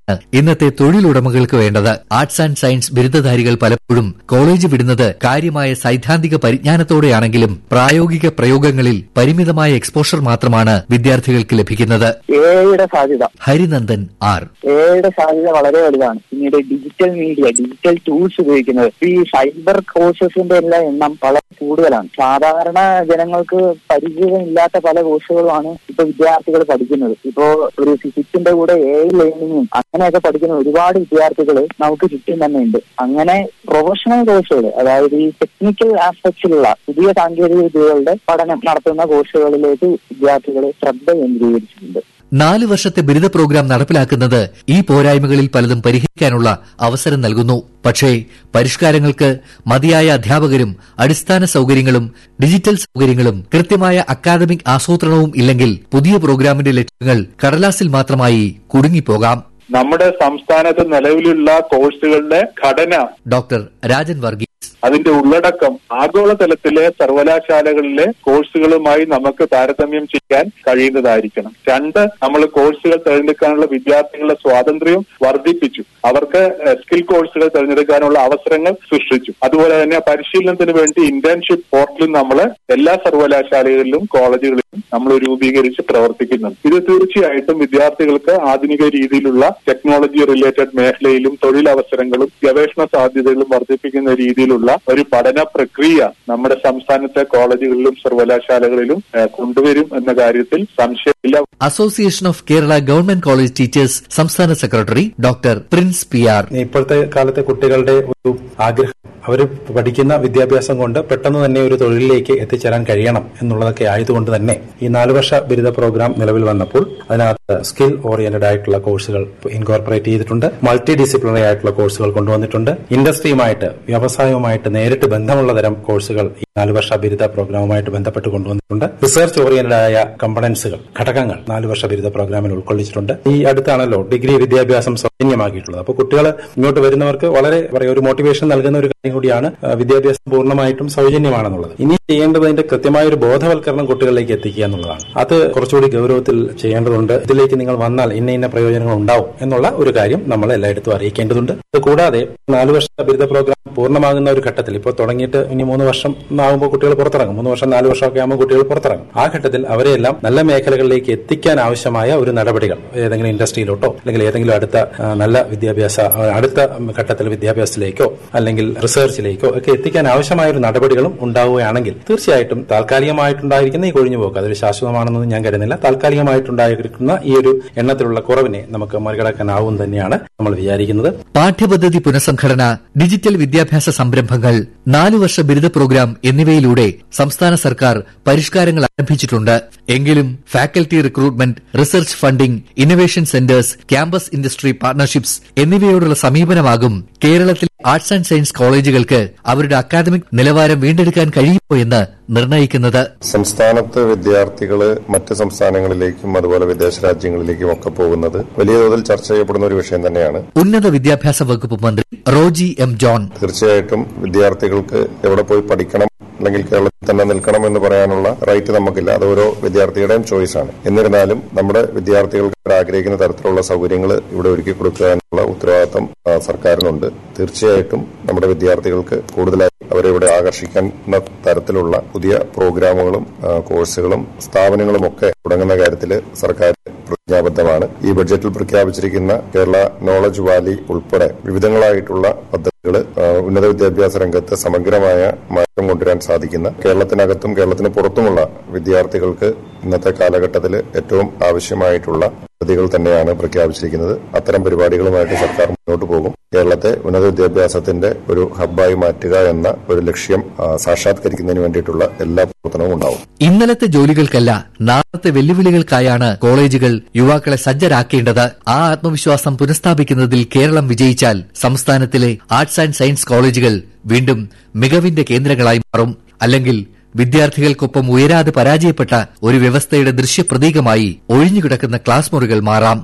ഇന്നത്തെ തൊഴിലുടമകൾക്ക് വേണ്ടത് arts and science ബിരുദധാരികൾ പലപ്പോഴും കോളേജ് വിടുന്നത് കാര്യമായ സൈദ്ധാന്തിക പരിജ്ഞാനത്തോടെയാണെങ്കിലും പ്രായോഗിക പ്രയോഗങ്ങളിൽ പരിമിതമായ എക്സ്പോഷർ മാത്രമാണ് വിദ്യാർത്ഥികൾക്ക് ലഭിക്കുന്നത് എയുടെ സാധ്യത ഹരിനന്ദൻ ആർ എയുടെ സാധ്യത വളരെ വലുതാണ് പിന്നീട് ഡിജിറ്റൽ മീഡിയ ഡിജിറ്റൽ ടൂൾസ് ഉപയോഗിക്കുന്നത് ഈ സൈബർ കോഴ്സസിന്റെ എല്ലാം എണ്ണം വളരെ കൂടുതലാണ് സാധാരണ ജനങ്ങൾക്ക് പരിചയമില്ലാത്ത പല കോഴ്സുകളുമാണ് ഇപ്പൊ വിദ്യാർത്ഥികൾ പഠിക്കുന്നത് ഇപ്പോ ഒരു ഫിസിക്സിന്റെ കൂടെ എ ലേണിംഗും അങ്ങനെയൊക്കെ പഠിക്കുന്ന ഒരുപാട് വിദ്യാർത്ഥികൾ നമുക്ക് ചുറ്റും തന്നെ ഉണ്ട് അങ്ങനെ പ്രൊഫഷണൽ കോഴ്സുകൾ അതായത് ഈ ടെക്നിക്കൽ ആസ്പെക്ട്സിലുള്ള പുതിയ സാങ്കേതിക വിദ്യകളുടെ പഠനം നടത്തുന്ന കോഴ്സുകളിലേക്ക് വിദ്യാർത്ഥികൾ ശ്രദ്ധ കേന്ദ്രീകരിച്ചിട്ടുണ്ട് നാല് വർഷത്തെ ബിരുദ പ്രോഗ്രാം നടപ്പിലാക്കുന്നത് ഈ പോരായ്മകളിൽ പലതും പരിഹരിക്കാനുള്ള അവസരം നൽകുന്നു പക്ഷേ പരിഷ്കാരങ്ങൾക്ക് മതിയായ അധ്യാപകരും അടിസ്ഥാന സൌകര്യങ്ങളും ഡിജിറ്റൽ സൌകര്യങ്ങളും കൃത്യമായ അക്കാദമിക് ആസൂത്രണവും ഇല്ലെങ്കിൽ പുതിയ പ്രോഗ്രാമിന്റെ ലക്ഷ്യങ്ങൾ കടലാസിൽ മാത്രമായി കുടുങ്ങിപ്പോകാം നമ്മുടെ സംസ്ഥാനത്ത് നിലവിലുള്ള കോഴ്സുകളുടെ ഘടന ഡോക്ടർ രാജൻ വർഗീസ് അതിന്റെ ഉള്ളടക്കം ആഗോളതലത്തിലെ സർവകലാശാലകളിലെ കോഴ്സുകളുമായി നമുക്ക് താരതമ്യം ചെയ്യാൻ കഴിയുന്നതായിരിക്കണം രണ്ട് നമ്മൾ കോഴ്സുകൾ തിരഞ്ഞെടുക്കാനുള്ള വിദ്യാർത്ഥികളുടെ സ്വാതന്ത്ര്യവും വർദ്ധിപ്പിച്ചു അവർക്ക് സ്കിൽ കോഴ്സുകൾ തിരഞ്ഞെടുക്കാനുള്ള അവസരങ്ങൾ സൃഷ്ടിച്ചു അതുപോലെ തന്നെ പരിശീലനത്തിന് വേണ്ടി ഇന്റേൺഷിപ്പ് പോർട്ടലും നമ്മൾ എല്ലാ സർവകലാശാലകളിലും കോളേജുകളിലും നമ്മൾ രൂപീകരിച്ച് പ്രവർത്തിക്കുന്നുണ്ട് ഇത് തീർച്ചയായിട്ടും വിദ്യാർത്ഥികൾക്ക് ആധുനിക രീതിയിലുള്ള ടെക്നോളജി റിലേറ്റഡ് മേഖലയിലും തൊഴിലവസരങ്ങളും ഗവേഷണ സാധ്യതകളും വർദ്ധിപ്പിക്കുന്ന രീതിയിലുള്ള ഒരു പഠന പ്രക്രിയ നമ്മുടെ സംസ്ഥാനത്തെ കോളേജുകളിലും സർവകലാശാലകളിലും ഏഹ്, കൊണ്ടുവരും എന്ന കാര്യത്തിൽ സംശയമില്ല association of Kerala government college teachers സംസ്ഥാന secretary doctor Prince P R ഇപ്പോഴത്തെ കാലത്തെ കുട്ടികളുടെ ഒരു ആഗ്രഹം അവർ പഠിക്കുന്ന വിദ്യാഭ്യാസം കൊണ്ട് പെട്ടെന്ന് തന്നെ ഒരു തൊഴിലിലേക്ക് എത്തിച്ചേരാൻ കഴിയണം എന്നുള്ളതൊക്കെ ആയതുകൊണ്ട് തന്നെ ഈ നാല് വർഷ ബിരുദ പ്രോഗ്രാം നിലവിൽ വന്നപ്പോൾ അതിനകത്ത് സ്കിൽ ഓറിയന്റഡ് ആയിട്ടുള്ള കോഴ്സുകൾ ഇൻകോർപ്പറേറ്റ് ചെയ്തിട്ടുണ്ട് മൾട്ടി ഡിസിപ്ലിനറി ആയിട്ടുള്ള കോഴ്സുകൾ കൊണ്ടുവന്നിട്ടുണ്ട് ഇൻഡസ്ട്രിയുമായിട്ട് വ്യവസായവുമായിട്ട് നേരിട്ട് ബന്ധമുള്ള തരം കോഴ്സുകൾ ഈ നാല് വർഷ ബിരുദ പ്രോഗ്രാമുമായിട്ട് ബന്ധപ്പെട്ട് കൊണ്ടുവന്നിട്ടുണ്ട് റിസർച്ച് ഓറിയന്റഡ് ആയ കമ്പണൻസുകൾ ഘടകങ്ങൾ നാല് വർഷ ബിരുദ പ്രോഗ്രാമിൽ ഉൾക്കൊള്ളിച്ചിട്ടുണ്ട് ഈ അടുത്താണല്ലോ ഡിഗ്രി വിദ്യാഭ്യാസം സൗജന്യമാക്കിയിട്ടുള്ളത് അപ്പോൾ കുട്ടികൾ ഇങ്ങോട്ട് വരുന്നവർക്ക് വളരെ പറയാ ഒരു മോട്ടിവേഷൻ നൽകുന്ന ഒരു കാര്യം കൂടിയാണ് ആ, വിദ്യാഭ്യാസം പൂർണ്ണമായിട്ടും സൗജന്യമാണെന്നുള്ളത് ഇനി ചെയ്യേണ്ടത് അതിന്റെ കൃത്യമായ ഒരു ബോധവൽക്കരണം കുട്ടികളിലേക്ക് എത്തിക്കുക എന്നുള്ളതാണ് അത് കുറച്ചുകൂടി ഗൗരവത്തിൽ ചെയ്യേണ്ടതുണ്ട് ഇതിലേക്ക് നിങ്ങൾ വന്നാൽ ഇന്ന ഇന്ന പ്രയോജനങ്ങൾ ഉണ്ടാവും എന്നുള്ള ഒരു കാര്യം നമ്മൾ എല്ലായിടത്തും അറിയിക്കേണ്ടതുണ്ട് ഇത് കൂടാതെ നാല് വർഷ ബിരുദ പ്രോഗ്രാം പൂർണ്ണമാകുന്ന ഒരു ഘട്ടത്തിൽ ഇപ്പോൾ തുടങ്ങിയിട്ട് ഇനി മൂന്ന് വർഷം ആകുമ്പോൾ കുട്ടികൾ പുറത്തിറങ്ങും മൂന്ന് വർഷം നാല് വർഷമൊക്കെ ആകുമ്പോൾ കുട്ടികൾ പുറത്തിറങ്ങും ആ ഘട്ടത്തിൽ അവരെല്ലാം നല്ല മേഖലകളിലേക്ക് എത്തിക്കാൻ ആവശ്യമായ ഒരു നടപടികൾ ഏതെങ്കിലും ഇൻഡസ്ട്രിയിലോട്ടോ അല്ലെങ്കിൽ ഏതെങ്കിലും അടുത്ത ആ, നല്ല വിദ്യാഭ്യാസ ആ, അടുത്ത ഘട്ടത്തിൽ വിദ്യാഭ്യാസത്തിലേക്കോ അല്ലെങ്കിൽ റിസർച്ചിലേക്കോ ഒക്കെ എത്തിക്കാൻ ആവശ്യമായ ഒരു നടപടികളും ഉണ്ടാവുകയാണെങ്കിൽ തീർച്ചയായിട്ടും താൽക്കാലികമായിട്ടുണ്ടായിരിക്കുന്ന ഈ കൊഴിഞ്ഞുപോക്ക് അതൊരു ശാശ്വതമാണെന്നൊന്നും ഞാൻ കരുതുന്നില്ല താൽക്കാലികമായിട്ടുണ്ടായിരിക്കുന്ന ഈ ഒരു എണ്ണത്തിലുള്ള കുറവിനെ നമുക്ക് മറികടക്കാനാവും തന്നെയാണ് നമ്മൾ വിചാരിക്കുന്നത് പാഠ്യപദ്ധതി പുനഃസംഘടന ഡിജിറ്റൽ വിദ്യാഭ്യാസ സംരംഭങ്ങൾ നാലു വർഷ ബിരുദ പ്രോഗ്രാം എന്നിവയിലൂടെ സംസ്ഥാന സർക്കാർ പരിഷ്കാരങ്ങൾ ആരംഭിച്ചിട്ടുണ്ട് എങ്കിലും faculty recruitment research funding innovation centres campus industry partnerships എന്നിവയോടുള്ള സമീപനമാകും കേരളത്തിൽ ആർട്സ് ആൻഡ് സയൻസ് കോളേജുകൾക്ക് അവരുടെ അക്കാദമിക് നിലവാരം വീണ്ടെടുക്കാൻ കഴിയുമോ എന്ന് നിർണ്ണയിക്കുന്നത് സംസ്ഥാനത്ത് വിദ്യാർത്ഥികൾ മറ്റ് സംസ്ഥാനങ്ങളിലേക്കും അതുപോലെ വിദേശ രാജ്യങ്ങളിലേക്കും ഒക്കെ പോകുന്നത് വലിയ തോതിൽ ചർച്ച ചെയ്യപ്പെടുന്ന ഒരു വിഷയം തന്നെയാണ് ഉന്നത വിദ്യാഭ്യാസ വകുപ്പ് മന്ത്രി റോജി എം ജോൺ തീർച്ചയായിട്ടും വിദ്യാർത്ഥികൾക്ക് എവിടെ പോയി പഠിക്കണം അല്ലെങ്കിൽ കേരളത്തിൽ തന്നെ നിൽക്കണം എന്ന് പറയാനുള്ള റൈറ്റ് നമുക്കില്ല അത് ഓരോ വിദ്യാർത്ഥിയുടെയും ചോയ്സ് ആണ് എന്നിരുന്നാലും നമ്മുടെ വിദ്യാർത്ഥികൾക്ക് അവർ ആഗ്രഹിക്കുന്ന തരത്തിലുള്ള സൗകര്യങ്ങൾ ഇവിടെ ഒരുക്കി കൊടുക്കുക എന്നുള്ള ഉത്തരവാദിത്തം ആ, സർക്കാരിനുണ്ട് തീർച്ചയായിട്ടും നമ്മുടെ വിദ്യാർത്ഥികൾക്ക് കൂടുതലായി അവരെ ഇവിടെ ആകർഷിക്കുന്ന തരത്തിലുള്ള പുതിയ പ്രോഗ്രാമുകളും ആ, കോഴ്സുകളും സ്ഥാപനങ്ങളും ഒക്കെ തുടങ്ങുന്ന കാര്യത്തിൽ സർക്കാർ പ്രതിജ്ഞാബദ്ധമാണ് ഈ ബഡ്ജറ്റിൽ പ്രഖ്യാപിച്ചിരിക്കുന്ന കേരള നോളജ് വാലി ഉൾപ്പെടെ വിവിധങ്ങളായിട്ടുള്ള പദ്ധതികൾ ഉന്നത വിദ്യാഭ്യാസ രംഗത്ത് സമഗ്രമായ മാറ്റം കൊണ്ടുവരാൻ സാധിക്കുന്ന കേരളത്തിനകത്തും കേരളത്തിന് പുറത്തുമുള്ള വിദ്യാർത്ഥികൾക്ക് ഇന്നത്തെ കാലഘട്ടത്തിൽ ഏറ്റവും ആവശ്യമായിട്ടുള്ള പദ്ധതികൾ തന്നെയാണ് പ്രഖ്യാപിച്ചിരിക്കുന്നത് അത്തരം പരിപാടികളുമായിട്ട് സർക്കാർ മുന്നോട്ട് പോകും കേരളത്തെ ഉന്നത വിദ്യാഭ്യാസത്തിന്റെ ഒരു ഹബ്ബായി മാറ്റുക എന്ന ഒരു ലക്ഷ്യം ആ, സാക്ഷാത്കരിക്കുന്നതിന് വേണ്ടിയിട്ടുള്ള എല്ലാ പ്രവർത്തനവും ഉണ്ടാവും ഇന്നലത്തെ ജോലികൾക്കല്ല നാളത്തെ വെല്ലുവിളികൾക്കായാണ് കോളേജുകൾ യുവാക്കളെ സജ്ജരാക്കേണ്ടത് ആ ആത്മവിശ്വാസം പുനഃസ്ഥാപിക്കുന്നതിൽ കേരളം വിജയിച്ചാൽ സംസ്ഥാനത്തിലെ ആർട്സ് ആൻഡ് സയൻസ് കോളേജുകൾ വീണ്ടും മികവിന്റെ കേന്ദ്രങ്ങളായി മാറും അല്ലെങ്കിൽ വിദ്യാർത്ഥികൾക്കൊപ്പം ഉയരാതെ പരാജയപ്പെട്ട ഒരു വ്യവസ്ഥയുടെ ദൃശ്യപ്രതീകമായി ഒഴിഞ്ഞുകിടക്കുന്ന ക്ലാസ് മുറികൾ മാറാം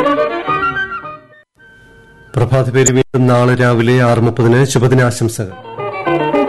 പ്രഭാത പേര് വീണ്ടും നാളെ രാവിലെ ആറ് മുപ്പതിന് ശുഭദിനാശംസകൾ